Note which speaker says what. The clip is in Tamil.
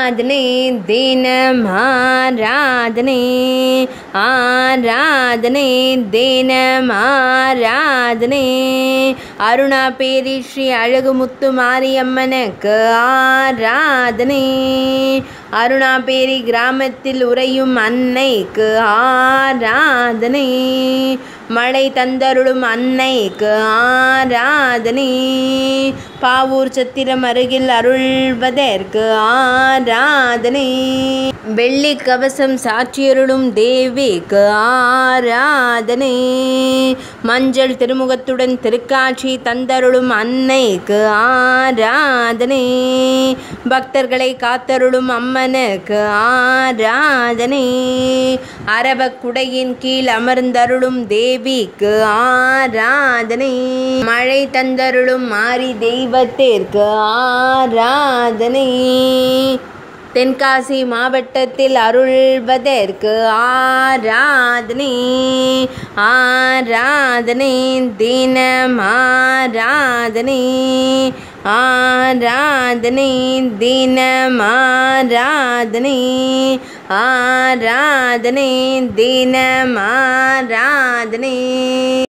Speaker 1: ஆராதனை தினம் ஆராதனை ஆராதனை தினம் ஆராதனை அருணா பேரி ஸ்ரீ அழகுமுத்து மாரியம்மனுக்கு ஆராதனை அருணாபேரி கிராமத்தில் உறையும் அன்னைக்கு ஆராதனை மழை தந்தருளும் அன்னைக்கு ஆராதனை பாவூர் சத்திரம் அருகில் அருள்வதற்கு ஆராதனை வெள்ளி கவசம் சாட்சியருளும் தேவிக்கு ஆராதனை மஞ்சள் திருமுகத்துடன் திருக்காட்சி தந்தருளும் அன்னைக்கு ஆராதனை பக்தர்களை காத்தருளும் அம்மனுக்கு ஆராதனை அரபக் குடையின் கீழ் அமர்ந்தருளும் தேவிக்கு ஆராதனை மழை தந்தருளும் மாரி தெய்வத்திற்கு ஆராதனை தென்காசி மாவட்டத்தில் அருள்வதற்கு ஆராதனை ஆராதனை தினம் ஆராதனை ஆராதனை தினம் ஆராதனை ஆராதனை தினம் ஆராதனை